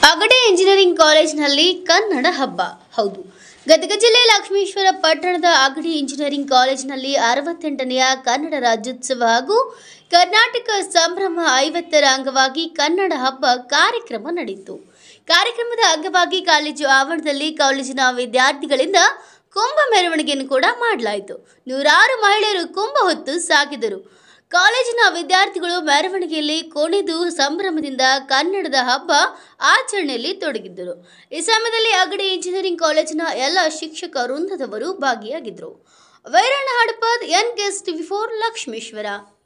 Agadi engineering ಕಾಲೇಜಿನಲ್ಲಿ ಕನ್ನಡ ಹಬ್ಬ ಹೌದು ಗದಗ ಜಿಲ್ಲೆ ಲಕ್ಷ್ಮೀಶ್ವರ ಪಟ್ಟಣದ ಅಗಡಿ ಇಂಜಿನಿಯರಿಂಗ್ ಕಾಲೇಜಿನಲ್ಲಿ ಅರವತ್ತೆಂಟನೆಯ ಕನ್ನಡ ರಾಜ್ಯೋತ್ಸವ ಹಾಗೂ ಕರ್ನಾಟಕ ಸಂಭ್ರಮ ಐವತ್ತರ ಅಂಗವಾಗಿ ಕನ್ನಡ ಹಬ್ಬ ಕಾರ್ಯಕ್ರಮ ನಡೆಯಿತು ಕಾರ್ಯಕ್ರಮದ ಅಂಗವಾಗಿ ಕಾಲೇಜು ಆವರಣದಲ್ಲಿ ಕಾಲೇಜಿನ ವಿದ್ಯಾರ್ಥಿಗಳಿಂದ ಕುಂಭ ಮೆರವಣಿಗೆಯನ್ನು ಕೂಡ ಮಾಡಲಾಯಿತು ನೂರಾರು ಮಹಿಳೆಯರು ಕುಂಭ ಹೊತ್ತು ಸಾಗಿದರು ಕಾಲೇಜಿನ ವಿದ್ಯಾರ್ಥಿಗಳು ಮೆರವಣಿಗೆಯಲ್ಲಿ ಕುಣಿದು ಸಂಭ್ರಮದಿಂದ ಕನ್ನಡದ ಹಬ್ಬ ಆಚರಣೆಯಲ್ಲಿ ತೊಡಗಿದ್ದರು ಈ ಸಮಯದಲ್ಲಿ ಅಗಡಿ ಇಂಜಿನಿಯರಿಂಗ್ ಕಾಲೇಜಿನ ಎಲ್ಲ ಶಿಕ್ಷಕ ವೃಂದದವರು ಭಾಗಿಯಾಗಿದ್ದರು Vairanna Hadapad N K S TV four Lakshmeshwar